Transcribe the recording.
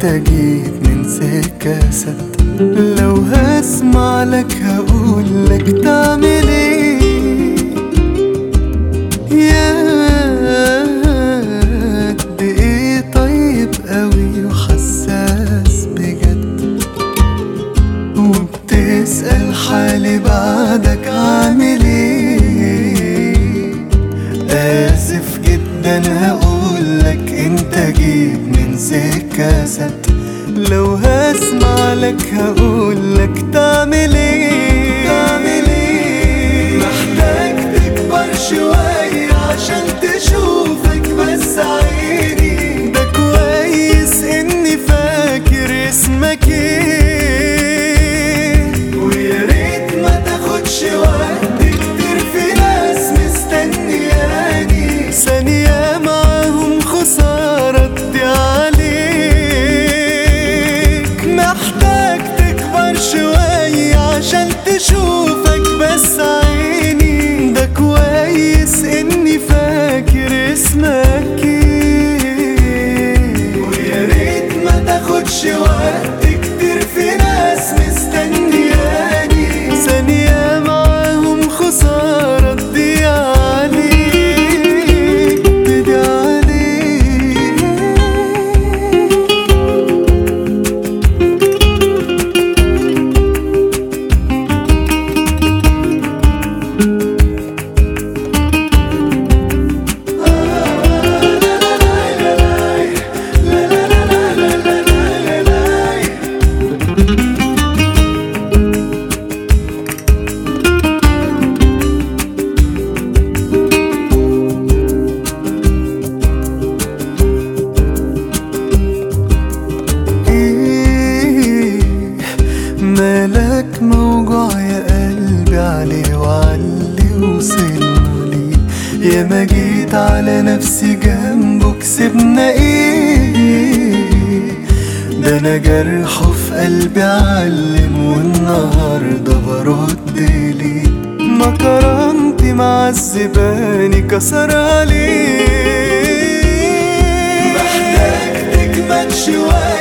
انت جيت من سكة سد لو هسمع لك هقول لك تعمل ايه يا قد ايه طيب قوي وحساس بجد وبتسأل حالي بعدك عامل ايه آسف جدا هقولك انت جيت من سكة سد لو هسمع لك هقولك تعمل ايه تعمل ايه محتاج تكبر شوية عشان تشوفك بس عيني ده كويس اني فاكر اسمك ايه ويا ريت ما تاخدش وقت كتير في ناس مستنياني ثانية معاهم خسارة تضيع عليك محتاج تكبر شوية عشان تشوفك بس عيني ده كويس اني فاكر اسمك ايه ويا ريت ما تاخدش وقت كتير في ناس مستنياني ثانية معاهم خسارة تضيع عليك تضيع عليك ايه مالك موجوع يا قلبي عليه وعلي وصلنا ليه يا ما جيت على نفسي جنبه كسبنا ايه ده انا جرحه في قلبي علم والنهارده برد ليه ما كرامتي معذباني كسر عليه محتاج تجمد شوية